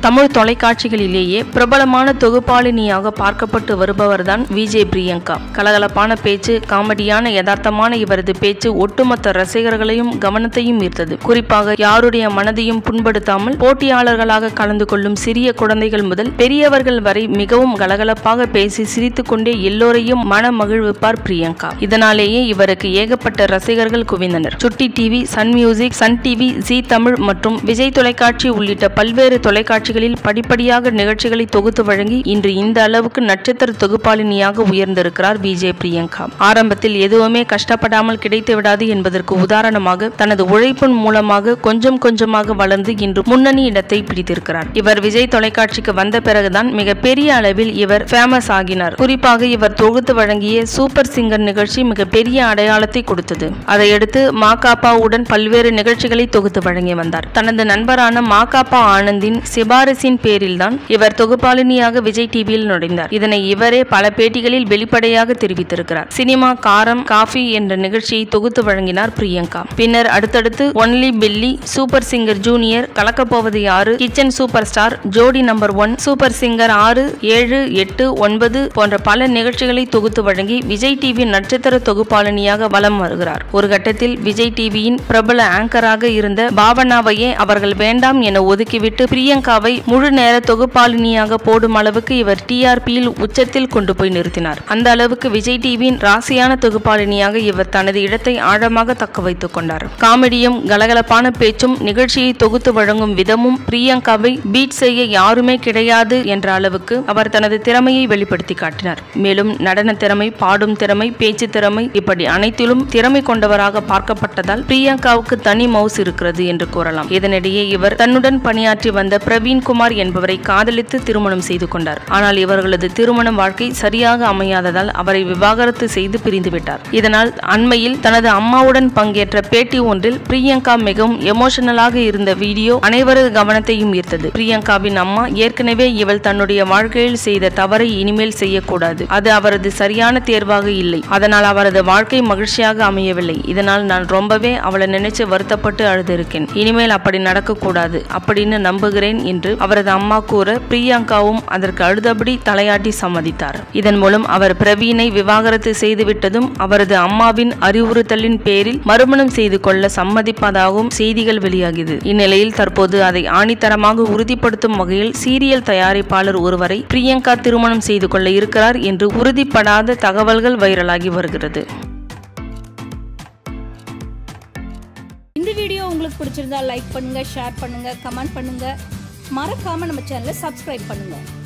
தமிழ் தொலைக்காட்சிகளிலேயே பிரபலமான தொகுப்பாளினியாக பார்க்கப்பட்டு வருபவர்தான் விஜய் பிரியங்கா கலகலப்பான பேச்சு காமெடியான யதார்த்தமான இவரது பேச்சு ஒட்டுமொத்த ரசிகர்களையும் கவனத்தையும் ஈர்த்தது குறிப்பாக யாருடைய மனதையும் புண்படுத்தாமல் போட்டியாளர்களாக கலந்து கொள்ளும் சிறிய குழந்தைகள் முதல் பெரியவர்கள் வரை மிகவும் கலகலப்பாக பேசி சிரித்துக்கொண்டே எல்லோரையும் மன மகிழ்விப்பார் பிரியங்கா இதனாலேயே இவருக்கு ஏகப்பட்ட ரசிகர்கள் குவிந்தனர் Chutti TV Sun music Sun TV Zee Tamil மற்றும் விஜய் தொலைக்காட்சி உள்ளிட்ட பல்வேறு தொலைக்காட்சிகளில் படிப்படியாக நிகழ்ச்சிகளை தொகுத்து வழங்கி இன்று இந்த அளவுக்கு நட்சத்திர தொகுப்பாளினியாக உயர்ந்திருக்கிறார் விஜய் பிரியங்கா ஆரம்பத்தில் எதுவுமே கஷ்டப்படாமல் கிடைத்து விடாது என்பதற்கு உதாரணமாக தனது உழைப்பின் மூலமாக கொஞ்சம் கொஞ்சமாக வளர்ந்து இன்று முன்னணி இடத்தை பிடித்திருக்கிறார் இவர் விஜய் தொலைக்காட்சிக்கு வந்த பிறகுதான் மிக பெரிய அளவில் இவர் ஃபேமஸ் ஆகினார் குறிப்பாக இவர் தொகுத்து வழங்கிய சூப்பர் சிங்கர் நிகழ்ச்சி மிக பெரிய அடையாளத்தை கொடுத்தது அதையடுத்து மாகாப்பாவுடன் பல்வேறு நிகழ்ச்சிகளை தொகுத்து வழங்கி வந்தார் தனது நண்பரான மாகாப்பா ஆனந்தின் சிபாரிசின் பேரில்தான் இவர் தொகுப்பாளினியாக விஜய் டிவியில் நுழைந்தார் இதனை இவரே பல பேட்டிகளில் வெளிப்படையாக தெரிவித்திருக்கிறார் சினிமா காரம் காஃபி என்ற நிகழ்ச்சியை தொகுத்து வழங்கினார் பிரியங்கா பின்னர் அடுத்தடுத்து ஒன்லி பில்லி சூப்பர் சிங்கர் ஜூனியர் கலக்கப்போவது யாரு kitchen super star Jodi number one super singer ஆறு ஏழு எட்டு ஒன்பது போன்ற பல நிகழ்ச்சிகளை தொகுத்து வழங்கி விஜய் டிவி நட்சத்திர தொகுப்பாளினியாக வலம் வருகிறார் ஒரு கட்டத்தில் விஜய் டிவியின் பிரபல ஆங்கராக இருந்த பாவனாவையே அவர்கள் வேண்டாம் என ஒதுக்கிவிட்டு பிரியங்காவை முழு நேர தொகுப்பாளினியாக போடும் அளவுக்கு இவர் டிஆர்பியில் உச்சத்தில் கொண்டு போய் நிறுத்தினார் அந்த அளவுக்கு விஜய் டிவியின் ராசியான தொகுப்பாளினியாக இவர் தனது இடத்தை ஆழமாக தக்க வைத்துக் கொண்டார் காமெடியும் கலகலப்பான பேச்சும் நிகழ்ச்சியை தொகுத்து வழங்கும் விதமும் பிரியங்காவை பீட் செய்ய யாருமே கிடையாது என்ற அளவுக்கு அவர் தனது திறமையை வெளிப்படுத்தி காட்டினார் மேலும் நடன திறமை பாடும் திறமை பேச்சு திறமை இப்படி அனைத்திலும் திறமை கொண்டவராக பார்க்கப்பட்டதால் பிரியங்காவுக்கு தனி மவுஸ் இருக்கிறது என்று கூறலாம் இதனிடையே இவர் தன்னுடன் பணியாற்றி வந்த பிரவீன் குமார் என்பவரை காதலித்து திருமணம் செய்து கொண்டார் ஆனால் இவர்களது திருமண வாழ்க்கை சரியாக அமையாததால் அவரை விவாகரத்து செய்து பிரிந்துவிட்டார் இதனால் அண்மையில் தனது அம்மாவுடன் பங்கேற்ற பேட்டி ஒன்றில் பிரியங்கா மிகவும் எமோஷனலாக இருந்த வீடியோ அனைவரது கவனத்தையும் ஈர்த்தது பிரியங்காவின் அம்மா ஏற்கனவே இவள் தன்னுடைய வாழ்க்கையில் செய்த தவறை இனிமேல் செய்யக்கூடாது அது அவரது சரியான தேர்வாக இல்லை அதனால் அவரது வாழ்க்கை மகிழ்ச்சியாக அமையவில்லை இதனால் நான் ரொம்பவே அவளை நினைச்சு வருத்தப்பட்டு அழுதிருக்கேன் இனிமேல் அப்படி நடக்கக்கூடாது அப்படின்னு நம்புகிறேன் என்று அவரது அம்மா கூற பிரியங்காவும் அதற்கு அழுதபடி தலையாட்டி சம்மதித்தார் இதன் மூலம் அவர் பிரவீனை விவாகரத்து செய்துவிட்டதும் அவரது அம்மாவின் அறிவுறுத்தலின் பேரில் மறுமணம் செய்து கொள்ள சம்மதிப்பதாகவும் செய்திகள் வெளியாகியது இந்நிலையில் தற்போது அதை ஆணித்தரமாக உறுதிப்படுத்தும் வகையில் சீரியல் தயாரிப்பாளர் ஒருவரை பிரியங்கா திருமணம் செய்து கொள்ள இருக்கிறார் என்று உறுதிப்படாத தகவல்கள் வைரலாகி வருகிறது இந்த வீடியோ உங்களுக்கு பிடிச்சிருந்தா லைக் பண்ணுங்க ஷேர் பண்ணுங்க கமெண்ட் பண்ணுங்க மறக்காம நம்ம சேனலை சப்ஸ்கிரைப் பண்ணுங்க